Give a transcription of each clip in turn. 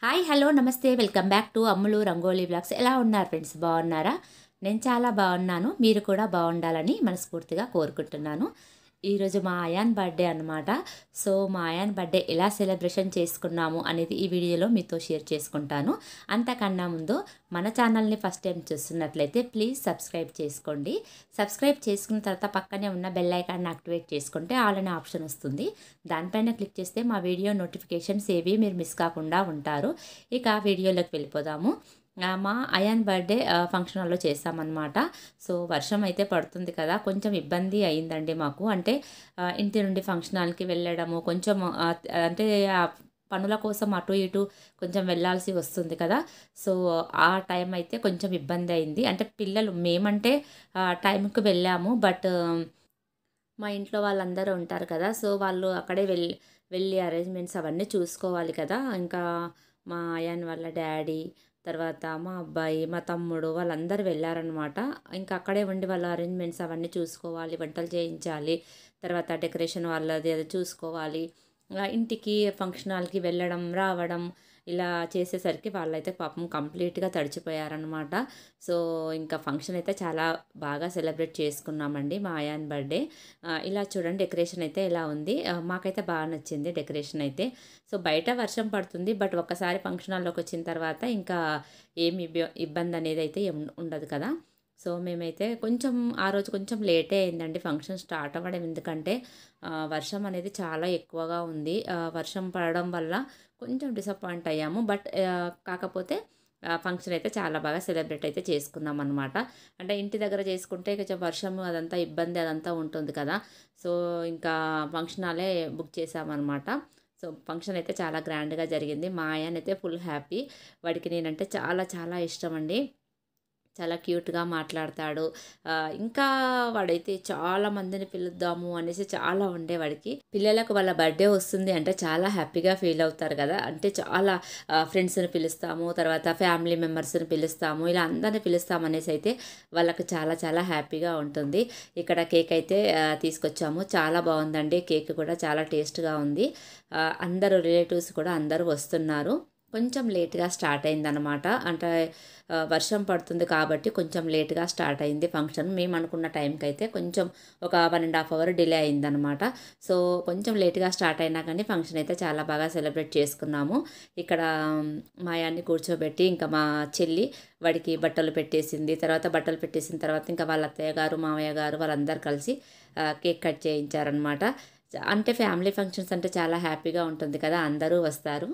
Hi hello నమస్తే welcome back to Ammulu Rangoli blogs ఎలా ఉన్నారు ఫ్రెండ్స్ బాగున్నారా నేను చాలా బాగున్నాను మీరు కూడా బాగుండాలని మనస్ఫూర్తిగా కోరుకుంటున్నాను ఈరోజు మా అయాన్ బర్త్డే అనమాట సో మా అయాన్ బర్త్డే ఎలా సెలబ్రేషన్ చేసుకున్నాము అనేది ఈ వీడియోలో మీతో షేర్ చేసుకుంటాను అంతకన్నా ముందు మన ఛానల్ని ఫస్ట్ టైం చూస్తున్నట్లయితే ప్లీజ్ సబ్స్క్రైబ్ చేసుకోండి సబ్స్క్రైబ్ చేసుకున్న తర్వాత పక్కనే ఉన్న బెల్ ఐకాన్ని యాక్టివేట్ చేసుకుంటే ఆల్ అనే ఆప్షన్ వస్తుంది దానిపైన క్లిక్ చేస్తే మా వీడియో నోటిఫికేషన్స్ ఏవి మీరు మిస్ కాకుండా ఉంటారు ఇక వీడియోలోకి వెళ్ళిపోదాము ఆ, మా అయాన్ బర్త్డే ఆ, ఫంక్షన్ హాల్లో చేస్తామన్నమాట సో వర్షం అయితే పడుతుంది కదా కొంచెం ఇబ్బంది అయిందండి మాకు అంటే ఆ, ఇంటి నుండి ఫంక్షన్ హాల్కి వెళ్ళడము కొంచెం ఆ, అంటే ఆ పనుల కోసం అటు ఇటు కొంచెం వెళ్ళాల్సి వస్తుంది కదా సో ఆ టైం అయితే కొంచెం ఇబ్బంది అయింది అంటే పిల్లలు మేమంటే ఆ, టైంకి వెళ్ళాము బట్ మా ఇంట్లో వాళ్ళందరూ ఉంటారు కదా సో వాళ్ళు అక్కడే వెళ్ళి వెళ్ళి అరేంజ్మెంట్స్ అవన్నీ చూసుకోవాలి కదా ఇంకా మా అయాన్ వాళ్ళ డాడీ తర్వాత మా అబ్బాయి మా తమ్ముడు వాళ్ళందరూ వెళ్ళారనమాట ఇంకా అక్కడే ఉండి వాళ్ళ అరేంజ్మెంట్స్ అవన్నీ చూసుకోవాలి వంటలు చేయించాలి తర్వాత డెకరేషన్ వాళ్ళది అది చూసుకోవాలి ఆ, ఇంటికి ఫంక్షన్ హాల్కి వెళ్ళడం రావడం ఇలా చేసేసరికి వాళ్ళైతే పాపం కంప్లీట్గా తడిచిపోయారనమాట సో ఇంకా ఫంక్షన్ అయితే చాలా బాగా సెలబ్రేట్ చేసుకున్నామండి మా అయాన్ బర్త్డే ఆ, ఇలా చూడండి డెకరేషన్ అయితే ఇలా ఉంది ఆ, మాకైతే బాగా నచ్చింది డెకరేషన్ అయితే సో బయట వర్షం పడుతుంది బట్ ఒక్కసారి ఫంక్షన్ హాల్లోకి వచ్చిన తర్వాత ఇంకా ఏమి ఇబ్బ- ఇబ్బంది అనేది అయితే ఏం ఉండదు కదా సో మేమైతే కొంచెం ఆ రోజు కొంచెం లేటే అయిందండి ఫంక్షన్ స్టార్ట్ అవ్వడం ఎందుకంటే ఆ, వర్షం అనేది చాలా ఎక్కువగా ఉంది ఆ, వర్షం పడడం వల్ల కొంచెం డిసప్పాయింట్ అయ్యాము బట్ ఆ, కాకపోతే ఫంక్షన్ అయితే చాలా బాగా సెలబ్రేట్ అయితే చేసుకున్నాం అనమాట అంటే ఇంటి దగ్గర చేసుకుంటే కొంచెం వర్షం అదంతా ఇబ్బంది అదంతా ఉంటుంది కదా సో ఇంకా ఫంక్షన్ హాలే బుక్ చేసామన్నమాట సో ఫంక్షన్ అయితే చాలా గ్రాండ్గా జరిగింది మా ఆయన అయితే ఫుల్ హ్యాపీ వాడికి నేనంటే చాలా చాలా ఇష్టం అండి చాలా క్యూట్గా మాట్లాడతాడు ఆ, ఇంకా వాడైతే చాలా మందిని పిలుద్దాము అనేసి చాలా ఉండే వాడికి పిల్లలకు వాళ్ళ బర్త్డే వస్తుంది అంటే చాలా హ్యాపీగా ఫీల్ అవుతారు కదా అంటే చాలా ఫ్రెండ్స్ని పిలుస్తాము తర్వాత ఫ్యామిలీ మెంబర్స్ని పిలుస్తాము ఇలా అందరిని పిలుస్తాము అనేసి అయితే వాళ్ళకి చాలా చాలా హ్యాపీగా ఉంటుంది ఇక్కడ కేక్ అయితే ఆ, తీసుకొచ్చాము చాలా బాగుందండి కేక్ కూడా చాలా టేస్ట్గా ఉంది ఆ, అందరూ రిలేటివ్స్ కూడా అందరూ వస్తున్నారు కొంచెం లేట్గా స్టార్ట్ అయిందనమాట అంటే ఆ, వర్షం పడుతుంది కాబట్టి కొంచెం లేట్గా స్టార్ట్ అయింది ఫంక్షన్ మేము అనుకున్న టైంకి అయితే కొంచెం ఒక one and half hour delay అయిందనమాట సో కొంచెం లేట్గా స్టార్ట్ అయినా కానీ ఫంక్షన్ అయితే చాలా బాగా సెలబ్రేట్ చేసుకున్నాము ఇక్కడ మాయాన్ని కూర్చోబెట్టి ఇంకా మా చెల్లి వాడికి బట్టలు పెట్టేసింది తర్వాత బట్టలు పెట్టేసిన తర్వాత ఇంకా వాళ్ళ అత్తయ్య గారు మామయ్య గారు వాళ్ళందరూ కలిసి ఆ, కేక్ కట్ చేయించారనమాట అంటే ఫ్యామిలీ ఫంక్షన్స్ అంటే చాలా హ్యాపీగా ఉంటుంది కదా అందరూ వస్తారు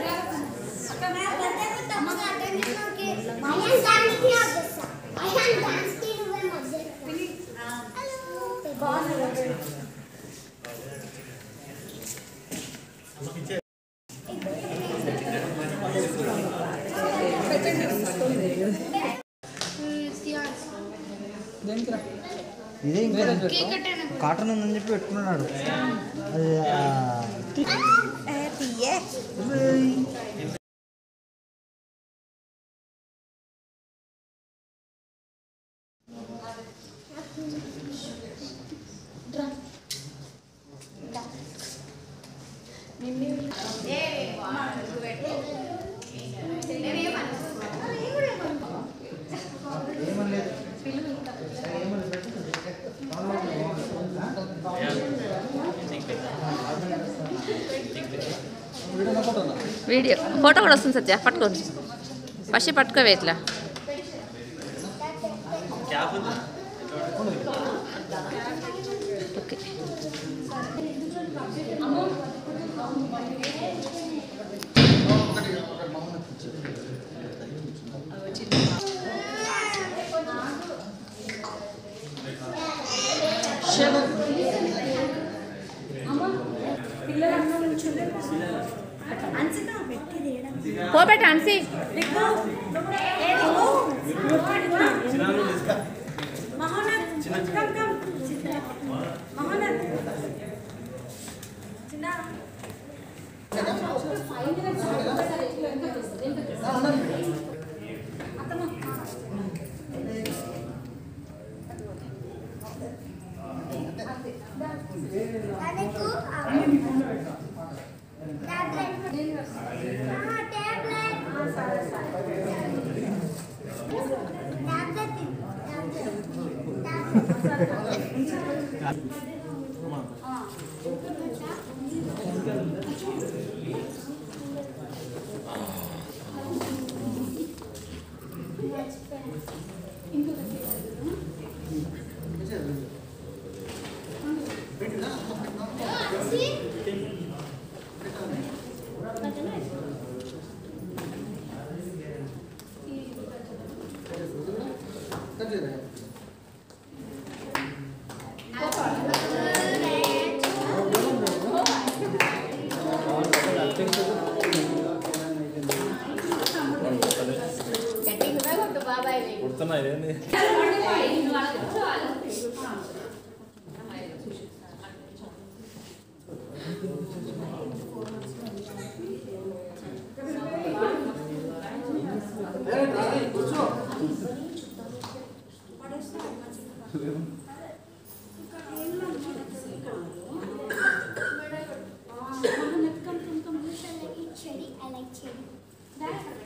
ఇదే ఇంకా కాటన్ ఉందని చెప్పి పెట్టుకున్నాడు అది ఆ, వీడియో ఫోటో కూడా వస్తుంది సత్య పట్టుకోండి ఫస్ట్ పట్టుకోవే ఇట్లా ఓకే పోపెట్ట అన్సి టాబ్లెట్ కుడుతున్నా ఇదేంది Cherry, I like cherry.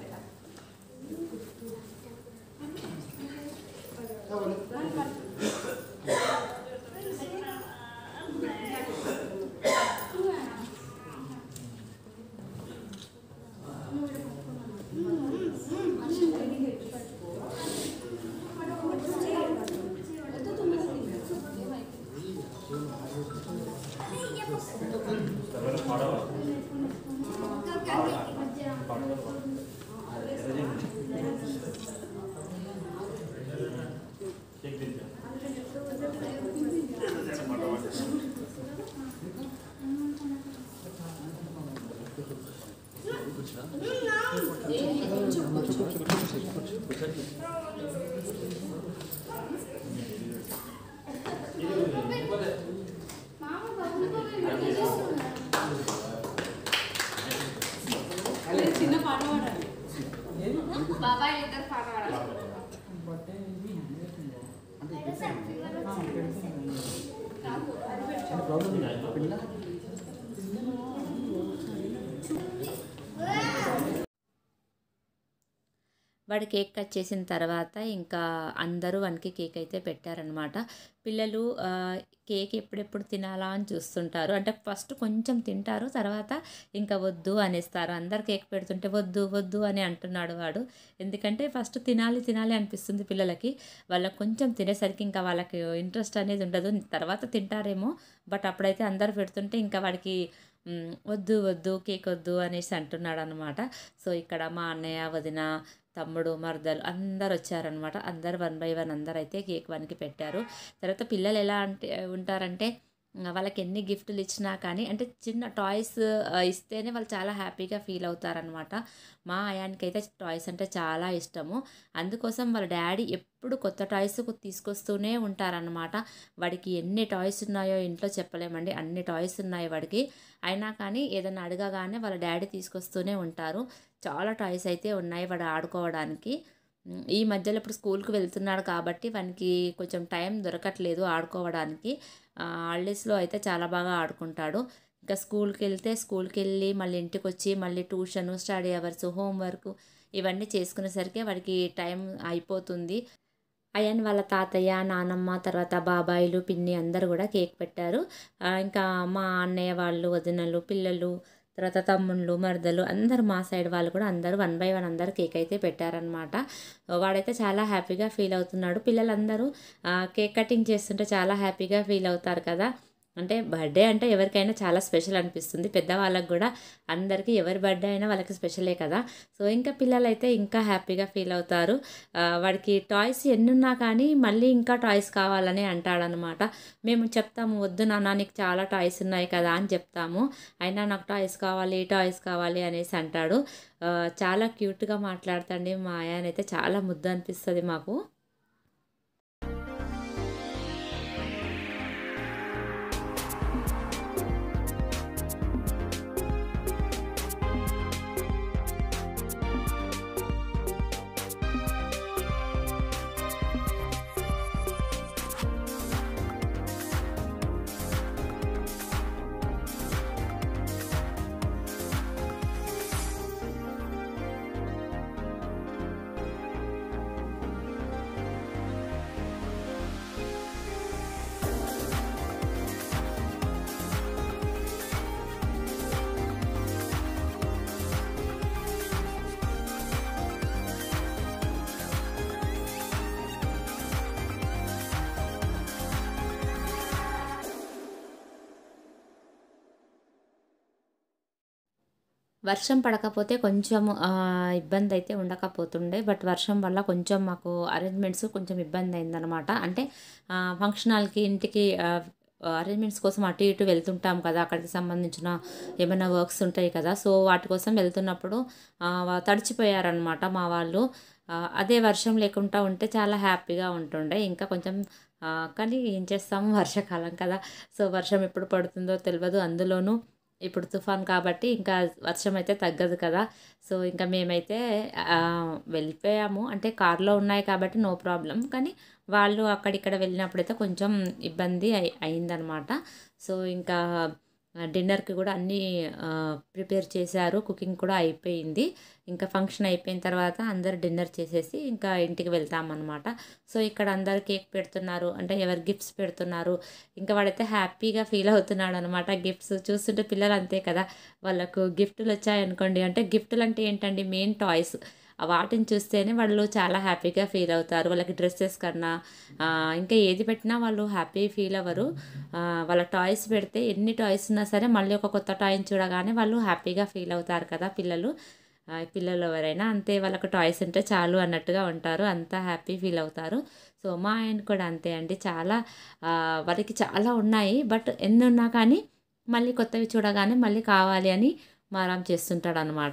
బాబాయ్ ఇద్దరు పాట పాడాలి వాడు కేక్ కట్ చేసిన తర్వాత ఇంకా అందరూ వానికి కేక్ అయితే పెట్టారనమాట పిల్లలు ఆ, కేక్ ఎప్పుడెప్పుడు తినాలా అని చూస్తుంటారు అంటే ఫస్ట్ కొంచెం తింటారు తర్వాత ఇంకా వద్దు అనేస్తారు అందరు కేక్ పెడుతుంటే వద్దు వద్దు అని అంటున్నాడు వాడు ఎందుకంటే ఫస్ట్ తినాలి తినాలి అనిపిస్తుంది పిల్లలకి వాళ్ళకి కొంచెం తినేసరికి ఇంకా వాళ్ళకి ఇంట్రెస్ట్ అనేది ఉండదు తర్వాత తింటారేమో బట్ అప్పుడైతే అందరు పెడుతుంటే ఇంకా వాడికి మ్, వద్దు వద్దు కేక్ వద్దు అనేసి అంటున్నాడు అనమాట సో ఇక్కడ మా అన్నయ్య వదిన తమ్ముడు మరదలు అందరు వచ్చారనమాట అందరు వన్ బై వన్ అందరు అయితే కేక్ వన్కి పెట్టారు తర్వాత పిల్లలు ఎలా అంటే ఉంటారంటే ఆ, వాళ్ళకి ఎన్ని గిఫ్ట్లు ఇచ్చినా కానీ అంటే చిన్న టాయ్స్ ఇస్తేనే వాళ్ళు చాలా హ్యాపీగా ఫీల్ అవుతారనమాట మా ఆయానికి అయితే టాయ్స్ అంటే చాలా ఇష్టము అందుకోసం వాళ్ళ డాడీ ఎప్పుడు కొత్త టాయ్స్ తీసుకొస్తూనే ఉంటారనమాట వాడికి ఎన్ని టాయ్స్ ఉన్నాయో ఇంట్లో చెప్పలేమండి అన్ని టాయ్స్ ఉన్నాయి వాడికి అయినా కానీ ఏదైనా అడగగానే వాళ్ళ డాడీ తీసుకొస్తూనే ఉంటారు చాలా టాయ్స్ అయితే ఉన్నాయి వాడు ఆడుకోవడానికి ఉమ్, ఈ మధ్యలో ఇప్పుడు స్కూల్కి వెళ్తున్నాడు కాబట్టి వానికి కొంచెం టైం దొరకట్లేదు ఆడుకోవడానికి హాలిడేస్లో అయితే చాలా బాగా ఆడుకుంటాడు ఇంకా స్కూల్కి వెళ్తే స్కూల్కి వెళ్ళి మళ్ళీ ఇంటికి వచ్చి మళ్ళీ ట్యూషన్ స్టడీ అవర్స్ హోంవర్క్ ఇవన్నీ చేసుకునేసరికి వాడికి టైం అయిపోతుంది అయ్యని వాళ్ళ తాతయ్య నానమ్మ తర్వాత బాబాయిలు పిన్ని అందరూ కూడా కేక్ పెట్టారు ఆ, ఇంకా మా అన్నయ్య వాళ్ళు వదినలు పిల్లలు తర్వాత తమ్ముళ్ళు మరదలు అందరు మా సైడ్ వాళ్ళు కూడా అందరూ వన్ బై వన్ అందరు కేక్ అయితే పెట్టారనమాట వాడైతే చాలా హ్యాపీగా ఫీల్ అవుతున్నాడు పిల్లలందరూ ఆ, కేక్ కటింగ్ చేస్తుంటే చాలా హ్యాపీగా ఫీల్ అవుతారు కదా అంటే బర్త్డే అంటే ఎవరికైనా చాలా స్పెషల్ అనిపిస్తుంది పెద్దవాళ్ళకి కూడా అందరికీ ఎవరి బర్త్డే అయినా వాళ్ళకి స్పెషలే కదా సో ఇంకా పిల్లలైతే ఇంకా హ్యాపీగా ఫీల్ అవుతారు ఆ, వాడికి టాయ్స్ ఎన్నున్నా కానీ మళ్ళీ ఇంకా టాయ్స్ కావాలని అంటాడనమాట మేము చెప్తాము వద్దు నాన్న నీకు చాలా టాయ్స్ ఉన్నాయి కదా అని చెప్తాము అయినా నాకు టాయ్స్ కావాలి టాయ్స్ కావాలి అనేసి అంటాడు ఆ, చాలా క్యూట్గా మాట్లాడుతండి మా ఆయనైతే చాలా ముద్దు అనిపిస్తుంది మాకు వర్షం పడకపోతే కొంచెం ఆ, ఇబ్బంది అయితే ఉండకపోతుండే బట్ వర్షం వల్ల కొంచెం మాకు అరేంజ్మెంట్స్ కొంచెం ఇబ్బంది అయిందనమాట అంటే ఆ, ఫంక్షన్ హాల్కి ఇంటికి అరేంజ్మెంట్స్ కోసం అటు ఇటు వెళ్తుంటాం కదా అక్కడికి సంబంధించిన ఏమైనా వర్క్స్ ఉంటాయి కదా సో వాటి కోసం వెళ్తున్నప్పుడు ఆ, వా- తడిచిపోయారనమాట మా వాళ్ళు ఆ, అదే వర్షం లేకుండా ఉంటే చాలా హ్యాపీగా ఉంటుండే ఇంకా కొంచెం ఆ, కానీ ఏం చేస్తాము వర్షాకాలం కదా సో వర్షం ఎప్పుడు పడుతుందో తెలియదు అందులోనూ ఇప్పుడు తుఫాన్ కాబట్టి ఇంకా వర్షం అయితే తగ్గదు కదా సో ఇంకా మేమైతే ఆ, వెళ్ళిపోయాము అంటే కార్లో ఉన్నాయి కాబట్టి నో ప్రాబ్లం కానీ వాళ్ళు అక్కడిక్కడ వెళ్ళినప్పుడైతే కొంచెం ఇబ్బంది అయి అయిందనమాట సో ఇంకా డిన్నర్కి కూడా అన్నీ ప్రిపేర్ చేశారు కుకింగ్ కూడా అయిపోయింది ఇంకా ఫంక్షన్ అయిపోయిన తర్వాత అందరు డిన్నర్ చేసేసి ఇంకా ఇంటికి వెళ్తామన్నమాట సో ఇక్కడ అందరు కేక్ పెడుతున్నారు అంటే ఎవరు గిఫ్ట్స్ పెడుతున్నారు ఇంకా వాడైతే హ్యాపీగా ఫీల్ అవుతున్నాడు అనమాట గిఫ్ట్స్ చూస్తుంటే పిల్లలు అంతే కదా వాళ్ళకు గిఫ్టులు వచ్చాయనుకోండి అంటే గిఫ్టులు అంటే ఏంటండి మెయిన్ టాయ్స్ వాటిని చూస్తేనే వాళ్ళు చాలా హ్యాపీగా ఫీల్ అవుతారు వాళ్ళకి డ్రెస్సెస్ కన్నా ఆ, ఇంకా ఏది పెట్టినా వాళ్ళు హ్యాపీ ఫీల్ అవ్వరు ఆ, వాళ్ళ టాయ్స్ పెడితే ఎన్ని టాయ్స్ ఉన్నా సరే మళ్ళీ ఒక కొత్త టాయ్ని చూడగానే వాళ్ళు హ్యాపీగా ఫీల్ అవుతారు కదా పిల్లలు ఆ, పిల్లలు ఎవరైనా అంతే వాళ్ళకు టాయ్స్ ఉంటే చాలు అన్నట్టుగా ఉంటారు అంతా హ్యాపీ ఫీల్ అవుతారు సో మా ఆయన కూడా అంతే అండి చాలా ఆ, వాళ్ళకి చాలా ఉన్నాయి బట్ ఎన్ని ఉన్నా కానీ మళ్ళీ కొత్తవి చూడగానే మళ్ళీ కావాలి అని మారం చేస్తుంటాడు అనమాట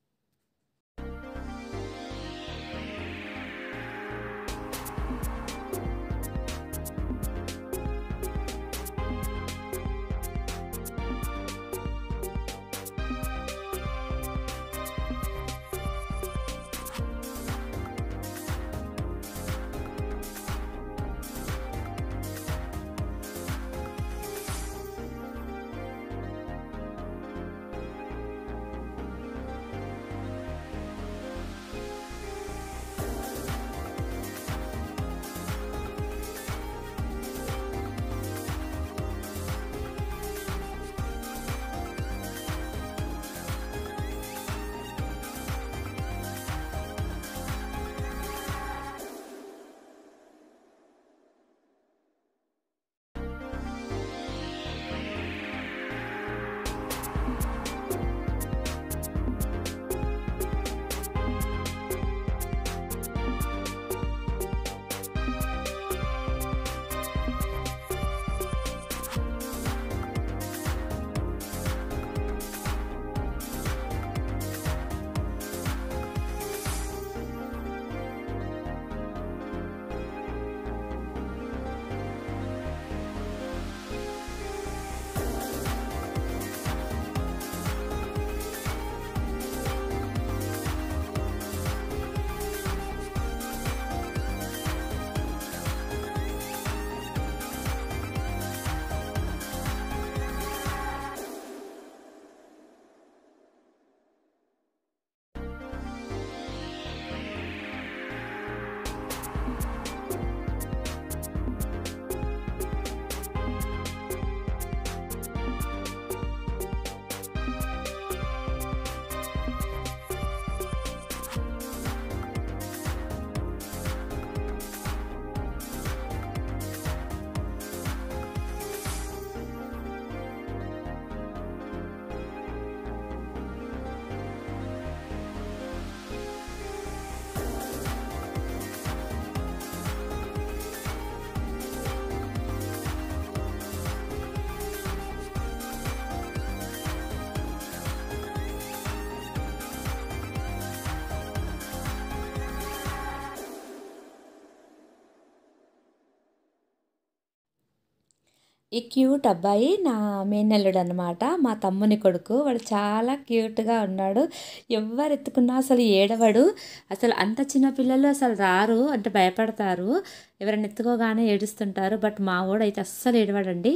ఈ క్యూట్ అబ్బాయి నా మేనల్లుడు అనమాట మా తమ్ముని కొడుకు వాడు చాలా క్యూట్గా ఉన్నాడు ఎవరు ఎత్తుకున్నా అసలు ఏడవడు అసలు అంత చిన్న పిల్లలు అసలు రారు అంటే భయపడతారు ఎవరైనా ఎత్తుకోగానే ఏడుస్తుంటారు బట్ మా వాడు అయితే అస్సలు ఏడవడండి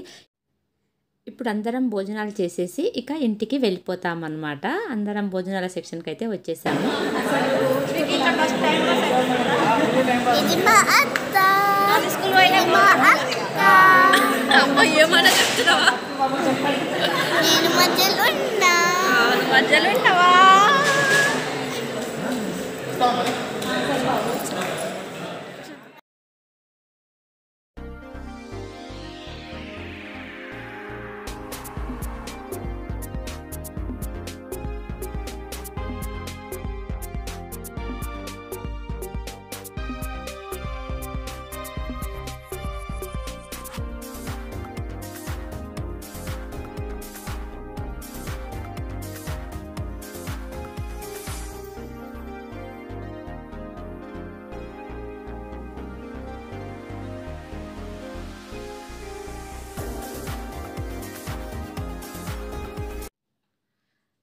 ఇప్పుడు అందరం భోజనాలు చేసేసి ఇక ఇంటికి వెళ్ళిపోతామన్నమాట అందరం భోజనాల సెక్షన్కి అయితే వచ్చేసాము ఇది మా అత్త ఇది మా అక్క ఏమన్నా చెప్తున్నావా నేను మధ్యలో ఉన్నా మధ్యలో ఉంటావా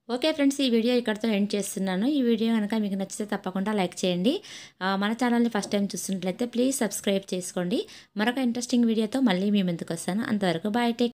ఓకే ఫ్రెండ్స్ ఈ వీడియో ఇక్కడితో ఎండ్ చేస్తున్నాను ఈ వీడియో కనుక మీకు నచ్చితే తప్పకుండా లైక్ చేయండి ఆ, మన ఛానల్ని ఫస్ట్ టైం చూస్తున్నట్లయితే ప్లీజ్ సబ్స్క్రైబ్ చేసుకోండి మరొక ఇంట్రెస్టింగ్ వీడియోతో మళ్ళీ మీ ముందుకు వస్తాను అంతవరకు బాయ్ టేక్